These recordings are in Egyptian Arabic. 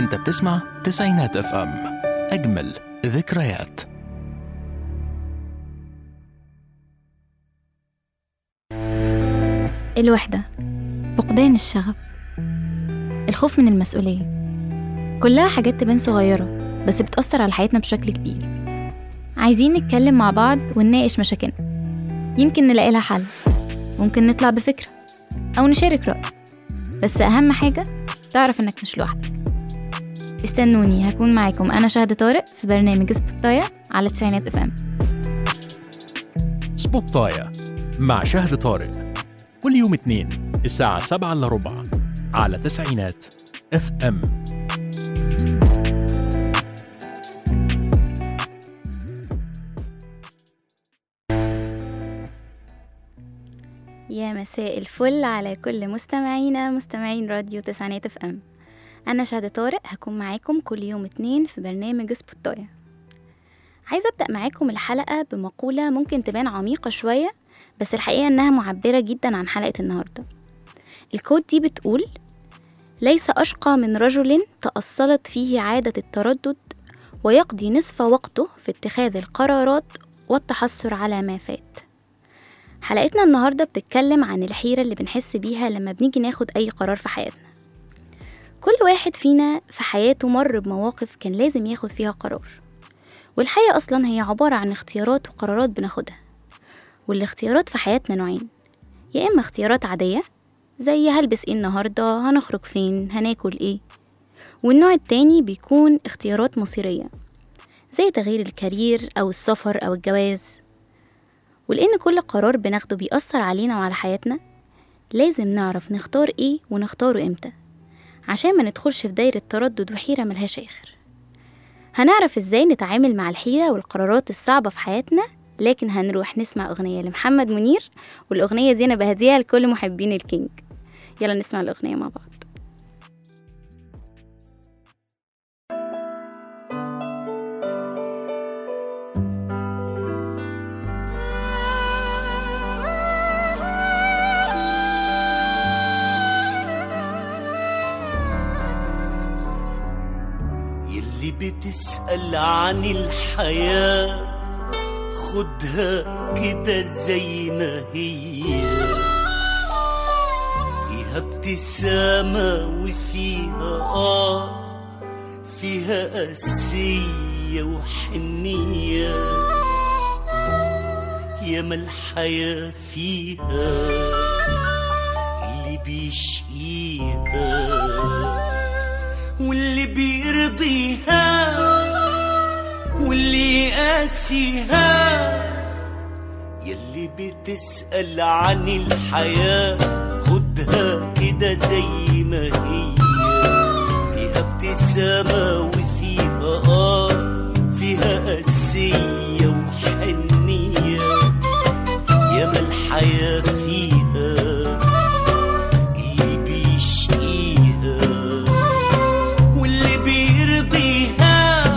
انت بتسمع تسعينات اف ام اجمل ذكريات الوحدة فقدان الشغف الخوف من المسؤولية كلها حاجات تبان صغيرة بس بتأثر على حياتنا بشكل كبير عايزين نتكلم مع بعض ونناقش مشاكلنا يمكن نلاقي لها حل ممكن نطلع بفكرة أو نشارك رأي بس أهم حاجة تعرف إنك مش لوحدك استنوني هكون معاكم أنا شهد طارق في برنامج سبوتاية على تسعينات اف ام سبوتاية مع شهد طارق كل يوم اثنين الساعة سبعة إلا ربع على تسعينات اف ام يا مساء الفل على كل مستمعينا مستمعين راديو تسعينات اف ام انا شهد طارق هكون معاكم كل يوم اتنين في برنامج سبوتاية عايزة ابدأ معاكم الحلقة بمقولة ممكن تبان عميقة شوية بس الحقيقة انها معبرة جدا عن حلقة النهاردة الكود دي بتقول ليس أشقى من رجل تأصلت فيه عادة التردد ويقضي نصف وقته في اتخاذ القرارات والتحسر على ما فات حلقتنا النهاردة بتتكلم عن الحيرة اللي بنحس بيها لما بنيجي ناخد أي قرار في حياتنا كل واحد فينا في حياته مر بمواقف كان لازم ياخد فيها قرار والحياة أصلا هي عبارة عن اختيارات وقرارات بناخدها والاختيارات في حياتنا نوعين يا إما اختيارات عادية زي هلبس ايه النهاردة هنخرج فين هناكل ايه والنوع التاني بيكون اختيارات مصيرية زي تغيير الكارير أو السفر أو الجواز ولأن كل قرار بناخده بيأثر علينا وعلى حياتنا لازم نعرف نختار ايه ونختاره امتى عشان ما ندخلش في دايرة تردد وحيرة ملهاش آخر هنعرف ازاي نتعامل مع الحيرة والقرارات الصعبة في حياتنا لكن هنروح نسمع أغنية لمحمد منير والأغنية دي أنا بهديها لكل محبين الكينج يلا نسمع الأغنية مع بعض يلي بتسأل عن الحياة خدها كده زي ما هي فيها ابتسامة وفيها آه فيها قاسية وحنية ياما الحياة فيها اللي بيشقيها واللي بيرضيها واللي يقاسيها يلي بتسأل عن الحياة خدها كده زي ما هي فيها ابتسامة وفيها آه فيها قاسية وحنية ياما الحياة فيها اللي بيشقيها واللي بيرضيها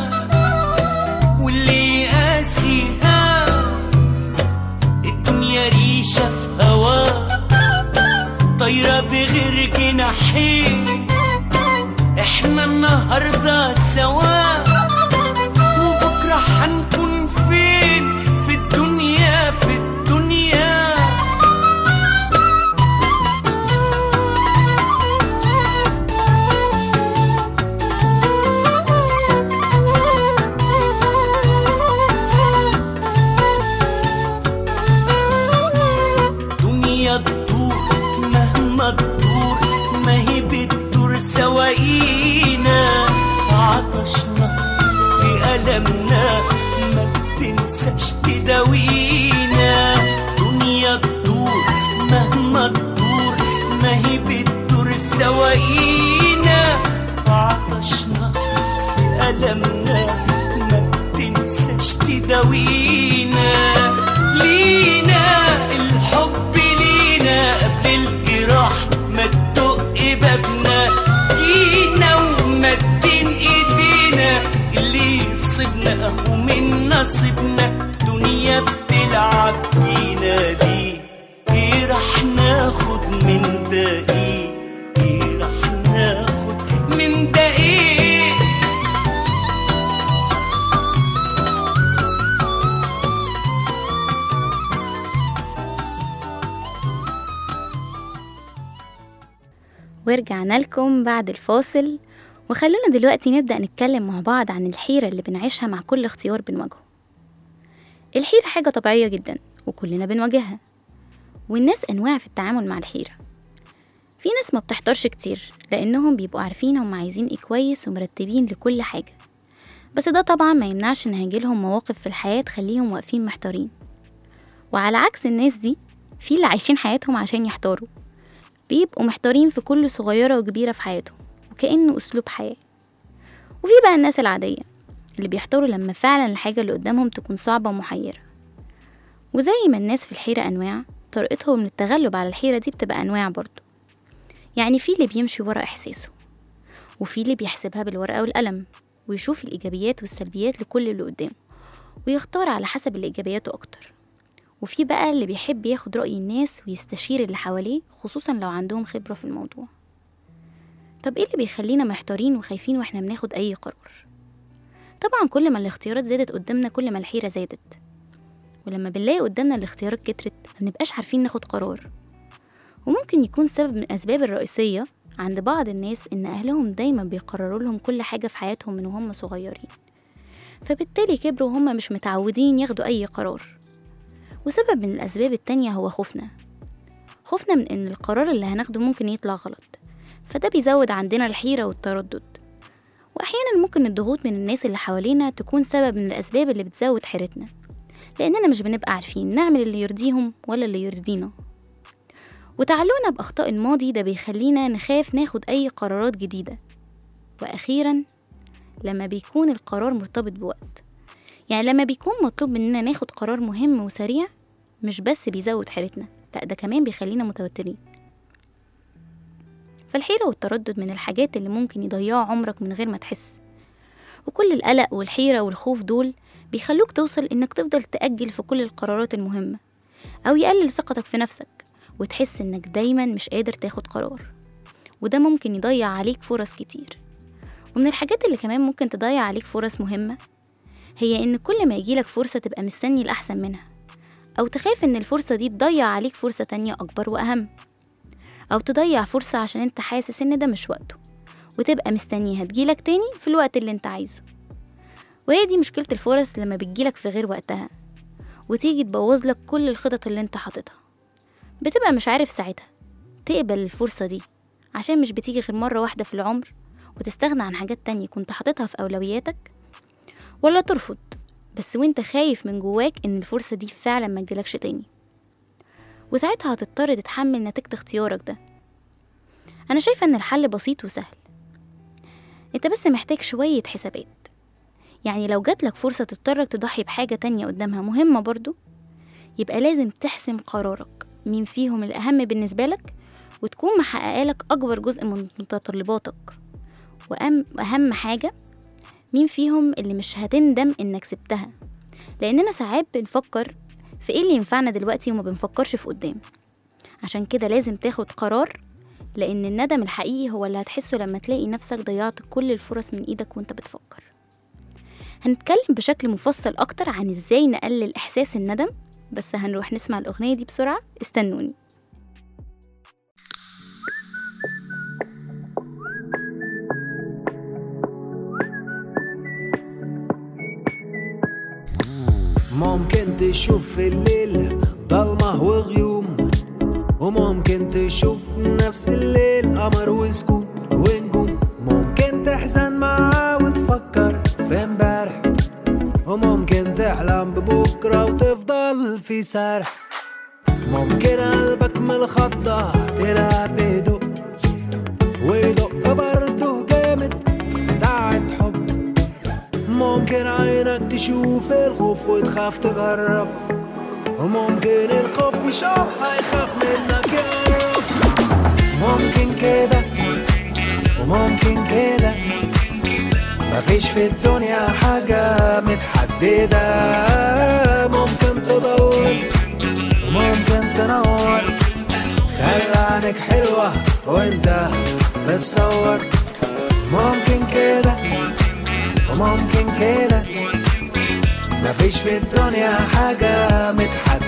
واللي يقاسيها الدنيا ريشة في هوا طايرة بغير جناحين احنا النهاردة سوا وبكرة هنكون فين في الدنيا في الدنيا دنيا تدور مهما تدور ما هي بتدور سواقينا في عطشنا في ألمنا ما بتنساش تداوينا دنيا تدور مهما تدور ما هي بتدور سواقينا في عطشنا في ألمنا ما بتنساش تداوينا لينا الحب لينا قبل الجراح ما تدق بابنا جينا ومدين ايدينا اللي يصيبنا اهو من نصيبنا دنيا بتلعب بينا ليه ايه راح ناخد من ده ايه ايه راح ناخد من ده ايه ورجعنا لكم بعد الفاصل وخلونا دلوقتي نبدأ نتكلم مع بعض عن الحيرة اللي بنعيشها مع كل اختيار بنواجهه الحيرة حاجة طبيعية جدا وكلنا بنواجهها والناس أنواع في التعامل مع الحيرة في ناس ما بتحضرش كتير لأنهم بيبقوا عارفين هم عايزين ايه كويس ومرتبين لكل حاجة بس ده طبعا ما يمنعش ان هيجيلهم مواقف في الحياة تخليهم واقفين محتارين وعلى عكس الناس دي في اللي عايشين حياتهم عشان يحتاروا بيبقوا محتارين في كل صغيرة وكبيرة في حياتهم وكأنه أسلوب حياة وفي بقى الناس العادية اللي بيحتاروا لما فعلا الحاجة اللي قدامهم تكون صعبة ومحيرة وزي ما الناس في الحيرة أنواع طريقتهم للتغلب على الحيرة دي بتبقى أنواع برضو يعني في اللي بيمشي ورا إحساسه وفي اللي بيحسبها بالورقة والقلم ويشوف الإيجابيات والسلبيات لكل اللي قدامه ويختار على حسب اللي إيجابياته أكتر وفي بقى اللي بيحب ياخد رأي الناس ويستشير اللي حواليه خصوصا لو عندهم خبرة في الموضوع طب ايه اللي بيخلينا محتارين وخايفين واحنا بناخد أي قرار طبعا كل ما الاختيارات زادت قدامنا كل ما الحيرة زادت ولما بنلاقي قدامنا الاختيارات كترت مبنبقاش عارفين ناخد قرار وممكن يكون سبب من الأسباب الرئيسية عند بعض الناس إن أهلهم دايما بيقرروا لهم كل حاجة في حياتهم من وهم صغيرين فبالتالي كبروا وهم مش متعودين ياخدوا أي قرار وسبب من الأسباب التانية هو خوفنا خوفنا من إن القرار اللي هناخده ممكن يطلع غلط فده بيزود عندنا الحيرة والتردد وأحيانا ممكن الضغوط من الناس اللي حوالينا تكون سبب من الأسباب اللي بتزود حيرتنا لأننا مش بنبقى عارفين نعمل اللي يرضيهم ولا اللي يرضينا وتعلقنا بأخطاء الماضي ده بيخلينا نخاف ناخد أي قرارات جديدة وأخيرا لما بيكون القرار مرتبط بوقت يعني لما بيكون مطلوب مننا ناخد قرار مهم وسريع مش بس بيزود حيرتنا لا ده كمان بيخلينا متوترين فالحيرة والتردد من الحاجات اللي ممكن يضيعوا عمرك من غير ما تحس وكل القلق والحيرة والخوف دول بيخلوك توصل إنك تفضل تأجل في كل القرارات المهمة أو يقلل ثقتك في نفسك وتحس إنك دايما مش قادر تاخد قرار وده ممكن يضيع عليك فرص كتير ومن الحاجات اللي كمان ممكن تضيع عليك فرص مهمة هي إن كل ما يجيلك فرصة تبقى مستني الأحسن منها أو تخاف إن الفرصة دي تضيع عليك فرصة تانية أكبر وأهم أو تضيع فرصة عشان أنت حاسس إن ده مش وقته وتبقى مستنيها تجيلك تاني في الوقت اللي أنت عايزه وهي دي مشكلة الفرص لما بتجيلك في غير وقتها وتيجي تبوظ لك كل الخطط اللي انت حاططها بتبقى مش عارف ساعتها تقبل الفرصة دي عشان مش بتيجي غير مرة واحدة في العمر وتستغنى عن حاجات تانية كنت حاططها في أولوياتك ولا ترفض بس وانت خايف من جواك ان الفرصة دي فعلا ما تجيلكش تاني وساعتها هتضطر تتحمل نتيجة اختيارك ده أنا شايفة إن الحل بسيط وسهل انت بس محتاج شوية حسابات يعني لو جاتلك فرصة تضطرك تضحي بحاجة تانية قدامها مهمة برضو يبقى لازم تحسم قرارك مين فيهم الأهم بالنسبة لك وتكون محققالك أكبر جزء من متطلباتك وأم وأهم حاجة مين فيهم اللي مش هتندم إنك سبتها لأننا ساعات بنفكر في إيه اللي ينفعنا دلوقتي وما بنفكرش في قدام عشان كده لازم تاخد قرار لأن الندم الحقيقي هو اللي هتحسه لما تلاقي نفسك ضيعت كل الفرص من إيدك وانت بتفكر هنتكلم بشكل مفصل أكتر عن إزاي نقلل إحساس الندم بس هنروح نسمع الأغنية دي بسرعة استنوني ممكن تشوف في الليل ضلمة وغيوم وممكن تشوف نفس الليل قمر وسكوت ونجوم ممكن تحزن معاه وتفكر في امبارح وممكن تحلم ببكرة وتفضل في سرح ممكن قلبك من الخضة تلعب بهدوء ويدق برضه جامد في ساعة حب ممكن عينك تشوف الخوف وتخاف تجرب وممكن الخوف يشوفها يخاف منك يقرب ممكن كده وممكن كده مفيش في الدنيا حاجة متحددة ممكن تضل وممكن تنور خلي عينك حلوة وانت بتصور ممكن كده وممكن كده مفيش في الدنيا حاجة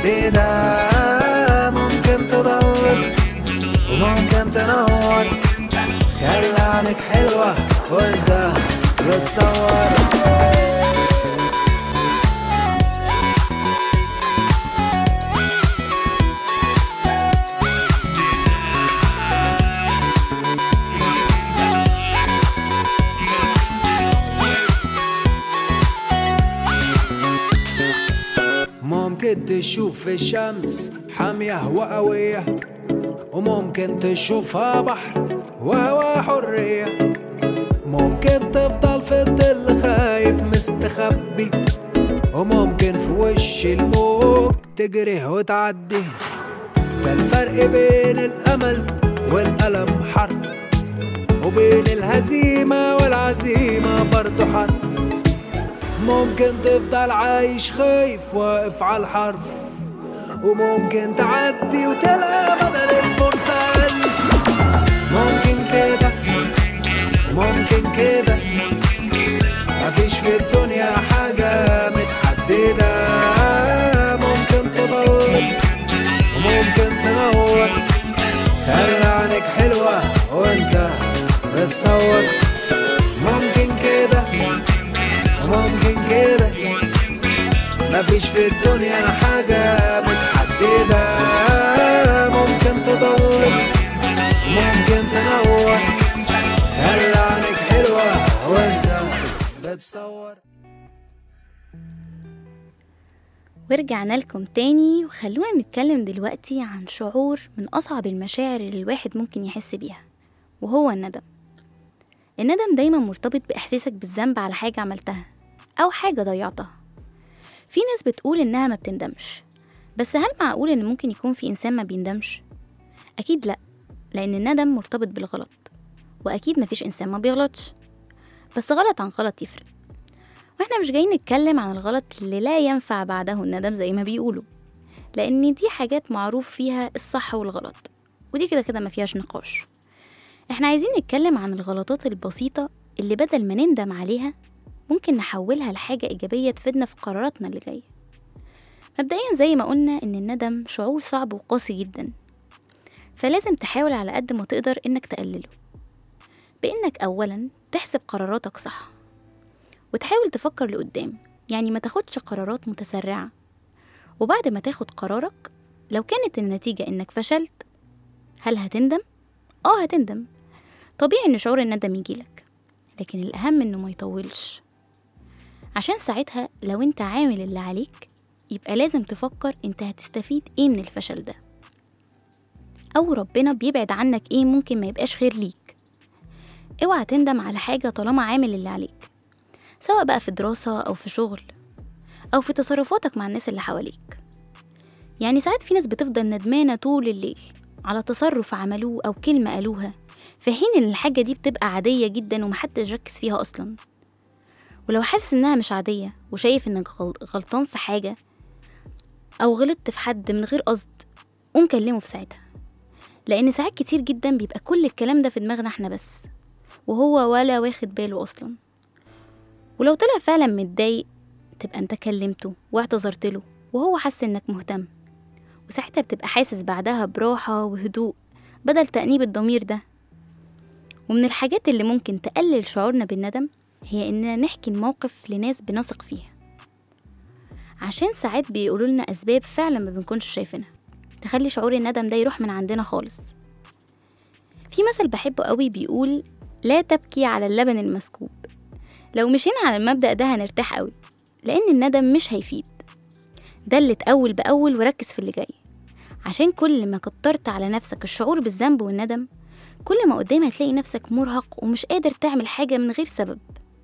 متحددة ممكن تضل وممكن تنور خلي عينك حلوة وانت بتصور ممكن تشوف الشمس حامية وقوية وممكن تشوفها بحر وهوا حرية ممكن تفضل في الظل خايف مستخبي وممكن في وش الموج تجري وتعدي ده الفرق بين الأمل والألم حرف وبين الهزيمة والعزيمة برضو حرف ممكن تفضل عايش خايف واقف على الحرف وممكن تعدي وتلقى بدل الفرصة ألف ممكن كده ممكن كده مفيش في الدنيا حاجة متحددة ممكن تضل وممكن تنور خلي عينك حلوة وانت بتصور ممكن كده وممكن كده مفيش في الدنيا حاجة متحددة ممكن تضل ممكن تنور خلي عينك حلوة وانت بتصور ورجعنا لكم تاني وخلونا نتكلم دلوقتي عن شعور من أصعب المشاعر اللي الواحد ممكن يحس بيها وهو الندم الندم دايما مرتبط بإحساسك بالذنب على حاجة عملتها أو حاجة ضيعتها في ناس بتقول إنها ما بتندمش بس هل معقول إن ممكن يكون في إنسان ما بيندمش؟ أكيد لأ لأن الندم مرتبط بالغلط وأكيد مفيش إنسان ما بيغلطش بس غلط عن غلط يفرق واحنا مش جايين نتكلم عن الغلط اللي لا ينفع بعده الندم زي ما بيقولوا لأن دي حاجات معروف فيها الصح والغلط ودي كده كده ما فيهاش نقاش احنا عايزين نتكلم عن الغلطات البسيطة اللي بدل ما نندم عليها ممكن نحولها لحاجة إيجابية تفيدنا في قراراتنا اللي جاية مبدئيا زي ما قلنا إن الندم شعور صعب وقاسي جدا فلازم تحاول على قد ما تقدر إنك تقلله بإنك أولا تحسب قراراتك صح وتحاول تفكر لقدام يعني ما تاخدش قرارات متسرعة وبعد ما تاخد قرارك لو كانت النتيجة إنك فشلت هل هتندم؟ آه هتندم طبيعي إن شعور الندم يجيلك لكن الأهم إنه ما يطولش عشان ساعتها لو انت عامل اللي عليك يبقى لازم تفكر انت هتستفيد ايه من الفشل ده او ربنا بيبعد عنك ايه ممكن ما يبقاش خير ليك اوعى تندم على حاجة طالما عامل اللي عليك سواء بقى في دراسة او في شغل او في تصرفاتك مع الناس اللي حواليك يعني ساعات في ناس بتفضل ندمانة طول الليل على تصرف عملوه او كلمة قالوها في حين ان الحاجة دي بتبقى عادية جدا ومحدش ركز فيها اصلا ولو حاسس انها مش عادية وشايف انك غل- غلطان في حاجة او غلطت في حد من غير قصد قوم كلمه في ساعتها لان ساعات كتير جدا بيبقى كل الكلام ده في دماغنا احنا بس وهو ولا واخد باله اصلا ولو طلع فعلا متضايق تبقى انت كلمته واعتذرت له وهو حس انك مهتم وساعتها بتبقى حاسس بعدها براحة وهدوء بدل تأنيب الضمير ده ومن الحاجات اللي ممكن تقلل شعورنا بالندم هي إننا نحكي الموقف لناس بنثق فيها عشان ساعات بيقولوا لنا أسباب فعلا ما بنكونش شايفينها تخلي شعور الندم ده يروح من عندنا خالص في مثل بحبه قوي بيقول لا تبكي على اللبن المسكوب لو مشينا على المبدأ ده هنرتاح قوي لأن الندم مش هيفيد دلت أول بأول وركز في اللي جاي عشان كل ما كترت على نفسك الشعور بالذنب والندم كل ما قدام هتلاقي نفسك مرهق ومش قادر تعمل حاجة من غير سبب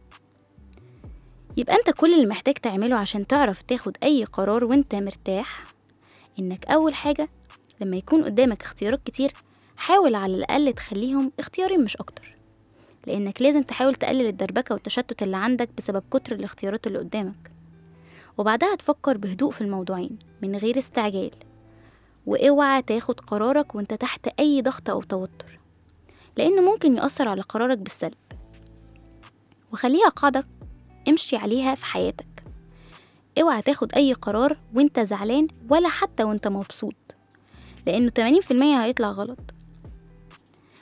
يبقى انت كل اللي محتاج تعمله عشان تعرف تاخد اي قرار وانت مرتاح انك اول حاجة لما يكون قدامك اختيارات كتير حاول على الاقل تخليهم اختيارين مش اكتر لانك لازم تحاول تقلل الدربكة والتشتت اللي عندك بسبب كتر الاختيارات اللي قدامك وبعدها تفكر بهدوء في الموضوعين من غير استعجال واوعى تاخد قرارك وانت تحت اي ضغط او توتر لانه ممكن يأثر على قرارك بالسلب وخليها قاعدة امشي عليها في حياتك اوعى تاخد اي قرار وانت زعلان ولا حتى وانت مبسوط لانه 80% هيطلع غلط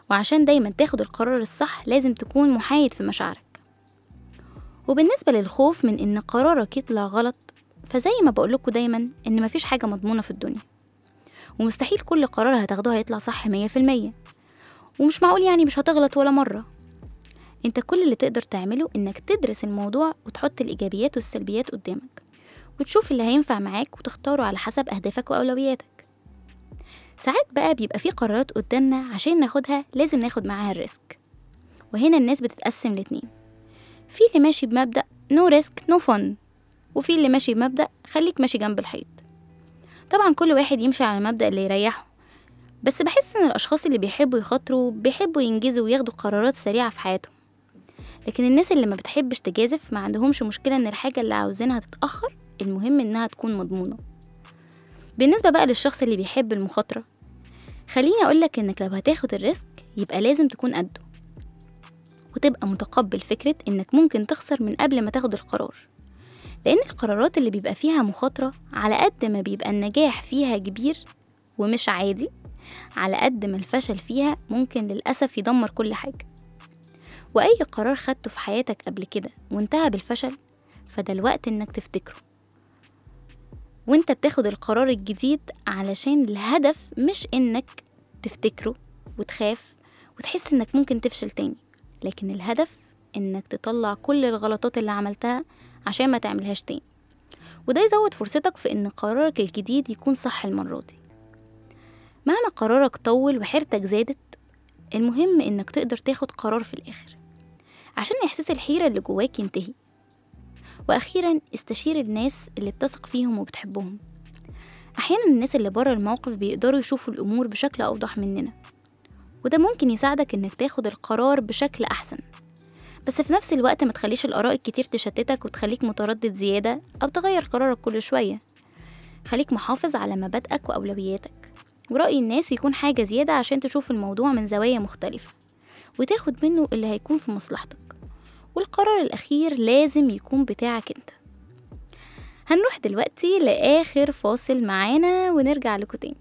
وعشان دايما تاخد القرار الصح لازم تكون محايد في مشاعرك وبالنسبة للخوف من إن قرارك يطلع غلط فزي ما بقولكوا دايما إن مفيش حاجة مضمونة في الدنيا ومستحيل كل قرار هتاخدوه هيطلع صح مية في المية ومش معقول يعني مش هتغلط ولا مرة انت كل اللي تقدر تعمله انك تدرس الموضوع وتحط الايجابيات والسلبيات قدامك وتشوف اللي هينفع معاك وتختاره على حسب اهدافك واولوياتك ساعات بقى بيبقى في قرارات قدامنا عشان ناخدها لازم ناخد معاها الريسك وهنا الناس بتتقسم لاتنين في اللي ماشي بمبدأ نو ريسك نو فن وفي اللي ماشي بمبدأ خليك ماشي جنب الحيط طبعا كل واحد يمشي على المبدأ اللي يريحه بس بحس ان الاشخاص اللي بيحبوا يخاطروا بيحبوا ينجزوا وياخدوا قرارات سريعة في حياتهم لكن الناس اللي ما بتحبش تجازف ما عندهمش مشكلة ان الحاجة اللي عاوزينها تتأخر المهم انها تكون مضمونة بالنسبة بقى للشخص اللي بيحب المخاطرة خليني أقولك إنك لو هتاخد الريسك يبقى لازم تكون قده وتبقى متقبل فكرة إنك ممكن تخسر من قبل ما تاخد القرار لأن القرارات اللي بيبقى فيها مخاطرة على قد ما بيبقى النجاح فيها كبير ومش عادي على قد ما الفشل فيها ممكن للأسف يدمر كل حاجة وأي قرار خدته في حياتك قبل كده وانتهى بالفشل فده الوقت إنك تفتكره وانت بتاخد القرار الجديد علشان الهدف مش انك تفتكره وتخاف وتحس انك ممكن تفشل تاني لكن الهدف انك تطلع كل الغلطات اللي عملتها عشان ما تعملهاش تاني وده يزود فرصتك في ان قرارك الجديد يكون صح المرة دي مهما قرارك طول وحيرتك زادت المهم انك تقدر تاخد قرار في الاخر عشان احساس الحيرة اللي جواك ينتهي واخيرا استشير الناس اللي بتثق فيهم وبتحبهم احيانا الناس اللي بره الموقف بيقدروا يشوفوا الامور بشكل اوضح مننا وده ممكن يساعدك انك تاخد القرار بشكل احسن بس في نفس الوقت ما تخليش الاراء الكتير تشتتك وتخليك متردد زياده او تغير قرارك كل شويه خليك محافظ على مبادئك واولوياتك ورأي الناس يكون حاجة زيادة عشان تشوف الموضوع من زوايا مختلفة وتاخد منه اللي هيكون في مصلحتك والقرار الأخير لازم يكون بتاعك انت هنروح دلوقتي لآخر فاصل معانا ونرجع لكم تاني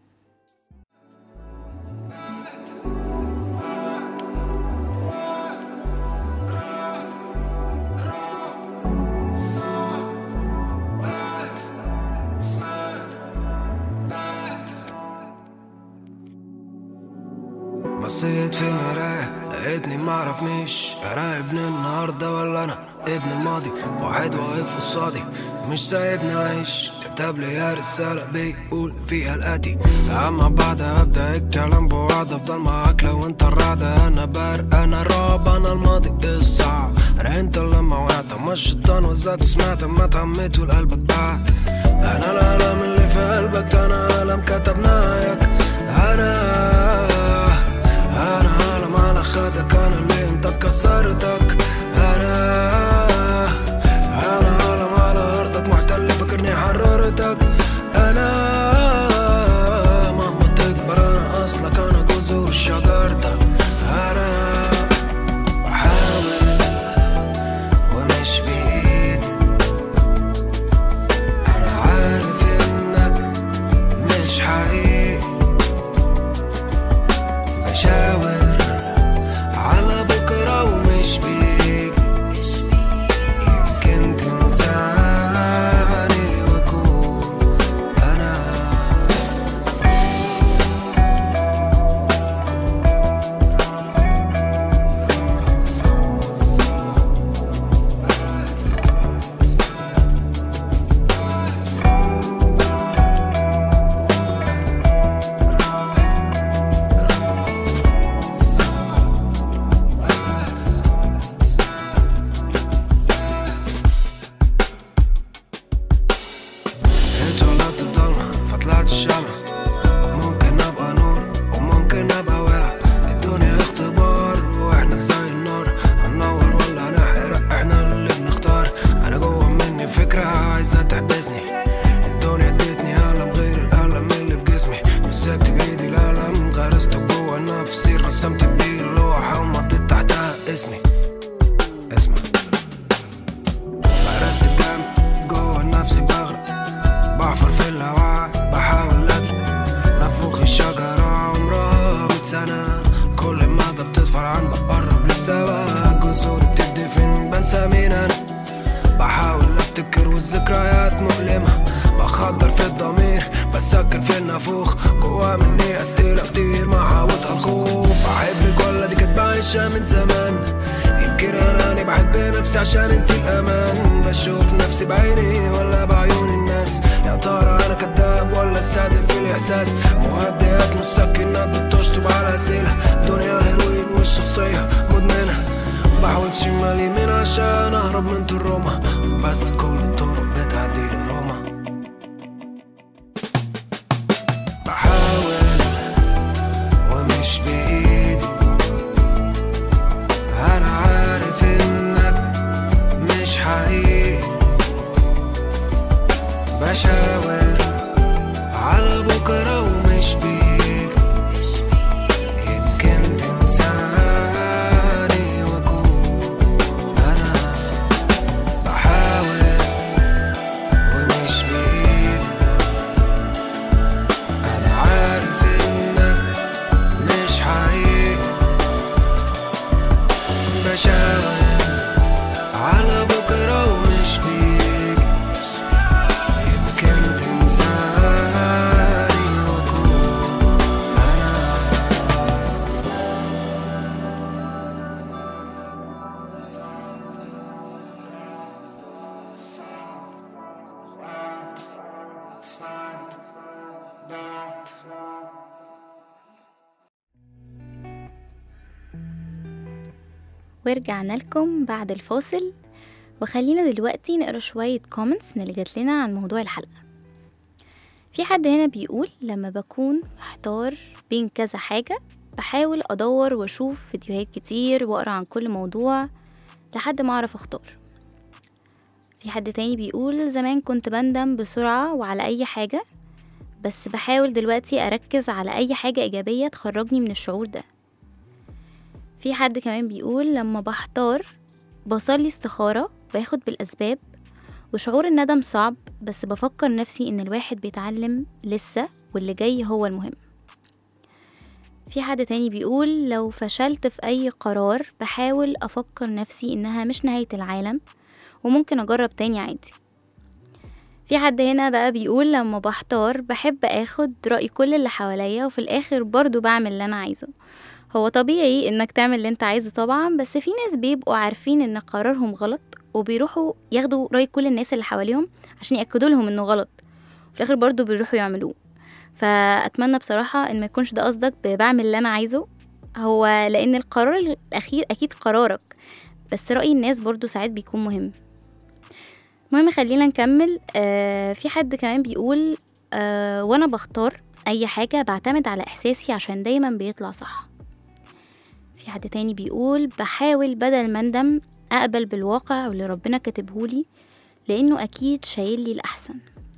بصيت في المراية لقيتني معرفنيش انا ابن النهاردة ولا انا ابن الماضي واحد واقف قصادي مش سايبني اعيش كتب لي رسالة بيقول فيها الاتي اما بعد ابدا الكلام بوعد افضل معاك لو انت الرعدة انا بارق انا رعب انا الماضي الصعب انا انت لما وقعت اما الشيطان وزاك سمعت اما اتعميت والقلبك بعد انا الالم اللي في قلبك انا الم كتبناك انا انا عالم على خدك انا اللي انت كسرتك انا انا عالم على ارضك محتل فكرني حررتك انا مهما تكبر انا اصلك انا جذور شجرتك انا بحاول ومش بايدي انا عارف انك مش حقيقي بشاور على بكرة ومش بإيدي بنسى مين انا بحاول افتكر والذكريات مؤلمة بخدر في الضمير بسكن في النافوخ جوا مني اسئلة كتير ما عودها الخوف بحبك ولا دي كانت بعيشها من زمان يمكن اناني بحب نفسي عشان انت الامان بشوف نفسي بعيني ولا بعيون الناس يا ترى انا كذاب ولا صادق في الاحساس مهدئات مسكنات بتشطب على اسئله دنيا هيروين والشخصيه مدمنه بحوط شمال يمين عشان اهرب من تروما بس كل الطرق بتعدي لروما بحاول ومش بايدي انا عارف انك مش حقيقي بشاور على بكره ومش بيجي يمكن تنساني واكون انا بحاول ومش بايدي انا عارف انك مش حقيقي بشاور على بكره ومش بيجي يمكن تنساني واكون انا ورجعنا لكم بعد الفاصل وخلينا دلوقتي نقرا شوية كومنتس من اللي جات لنا عن موضوع الحلقة في حد هنا بيقول لما بكون محتار بين كذا حاجة بحاول أدور وأشوف فيديوهات كتير وأقرأ عن كل موضوع لحد ما أعرف أختار في حد تاني بيقول زمان كنت بندم بسرعة وعلى أي حاجة بس بحاول دلوقتي أركز على أي حاجة إيجابية تخرجني من الشعور ده في حد كمان بيقول لما بحتار بصلي استخارة باخد بالأسباب وشعور الندم صعب بس بفكر نفسي إن الواحد بيتعلم لسه واللي جاي هو المهم في حد تاني بيقول لو فشلت في أي قرار بحاول أفكر نفسي إنها مش نهاية العالم وممكن أجرب تاني عادي في حد هنا بقى بيقول لما بحتار بحب اخد رأي كل اللي حواليا وفي الاخر برضو بعمل اللي انا عايزه هو طبيعي انك تعمل اللي انت عايزه طبعا بس في ناس بيبقوا عارفين ان قرارهم غلط وبيروحوا ياخدوا رأي كل الناس اللي حواليهم عشان يأكدوا لهم انه غلط في الاخر برضو بيروحوا يعملوه فاتمنى بصراحة ان ما يكونش ده قصدك بعمل اللي انا عايزه هو لان القرار الاخير اكيد قرارك بس رأي الناس برضو ساعات بيكون مهم المهم خلينا نكمل آه في حد كمان بيقول آه وانا بختار اي حاجة بعتمد على احساسي عشان دايما بيطلع صح في حد تاني بيقول بحاول بدل ما اندم اقبل بالواقع واللي ربنا كاتبهولي لانه اكيد شايل لي الاحسن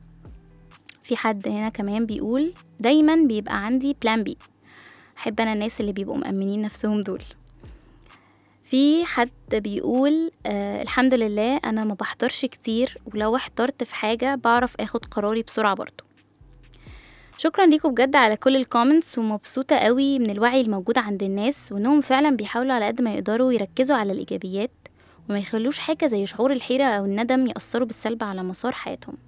في حد هنا كمان بيقول دايما بيبقى عندي بلان بي احب انا الناس اللي بيبقوا مأمنين نفسهم دول في حد بيقول آه الحمد لله انا ما بحضرش كتير ولو احترت في حاجة بعرف اخد قراري بسرعة برضو شكرا ليكم بجد على كل الكومنتس ومبسوطة قوي من الوعي الموجود عند الناس وانهم فعلا بيحاولوا على قد ما يقدروا يركزوا على الايجابيات وما يخلوش حاجة زي شعور الحيرة او الندم يأثروا بالسلب على مسار حياتهم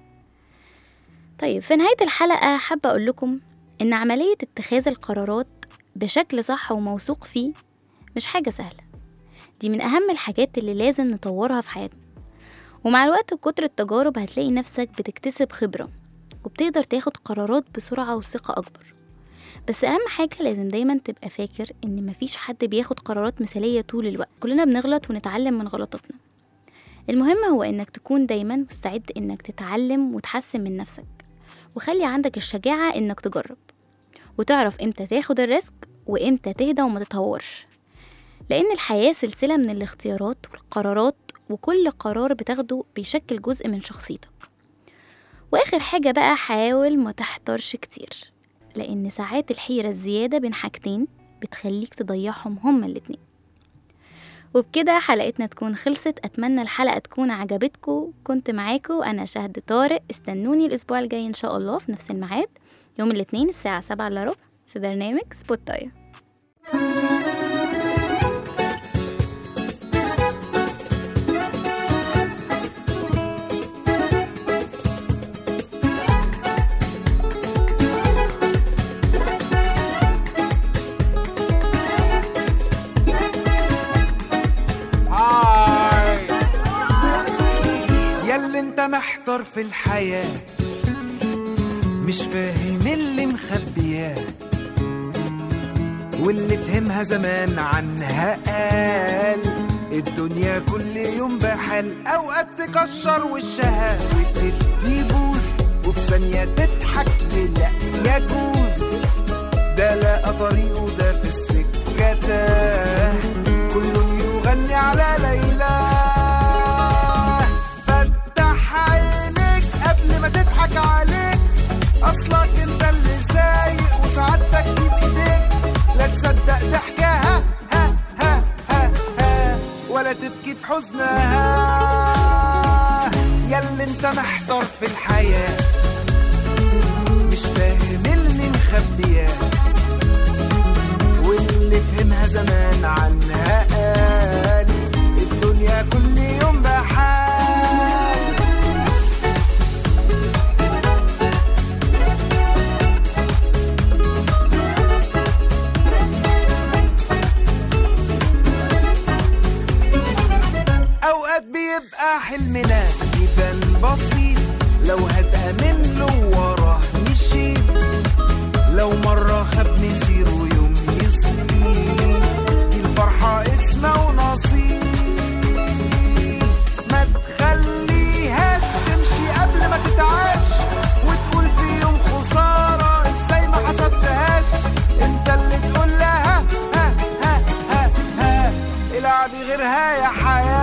طيب في نهاية الحلقة حابة اقول لكم ان عملية اتخاذ القرارات بشكل صح وموثوق فيه مش حاجة سهلة دي من أهم الحاجات اللي لازم نطورها في حياتنا ومع الوقت وكتر التجارب هتلاقي نفسك بتكتسب خبرة وبتقدر تاخد قرارات بسرعة وثقة أكبر بس أهم حاجة لازم دايما تبقى فاكر إن مفيش حد بياخد قرارات مثالية طول الوقت كلنا بنغلط ونتعلم من غلطاتنا المهم هو إنك تكون دايما مستعد إنك تتعلم وتحسن من نفسك وخلي عندك الشجاعة إنك تجرب وتعرف إمتى تاخد الريسك وإمتى تهدى وما تتهورش لأن الحياة سلسلة من الاختيارات والقرارات وكل قرار بتاخده بيشكل جزء من شخصيتك وآخر حاجة بقى حاول ما تحتارش كتير لأن ساعات الحيرة الزيادة بين حاجتين بتخليك تضيعهم هما الاتنين وبكده حلقتنا تكون خلصت أتمنى الحلقة تكون عجبتكم كنت معاكم أنا شهد طارق استنوني الأسبوع الجاي إن شاء الله في نفس الميعاد يوم الاثنين الساعة سبعة إلا ربع في برنامج سبوتاية محتار في الحياة مش فاهم اللي مخبياه واللي فهمها زمان عنها قال الدنيا كل يوم بحال اوقات تكشر وشها وتدي بوز وفي ثانية تضحك لا يجوز ده لقى طريقه ده في السكة تاه كل يغني على ليلى فتح عينيك قبل ما تضحك عليك اصلك انت اللي سايق وسعادتك دي بايديك لا تصدق ضحكها ها ها ها ها ولا تبكي في حزنها ياللي انت محتار في الحياه مش فاهم اللي مخبياه واللي فهمها زمان عنها قال الدنيا كل يوم بحال اوقات بيبقى حلمنا يبان بسيط لو هتأمن له وراه مشيت لو مرة خاب مسيره يوم يصير دي الفرحة اسمها ونصيب ما تخليهاش تمشي قبل ما تتعاش وتقول في يوم خسارة ازاي ما حسبتهاش انت اللي تقول لها ها ها ها ها العبي غيرها يا حياة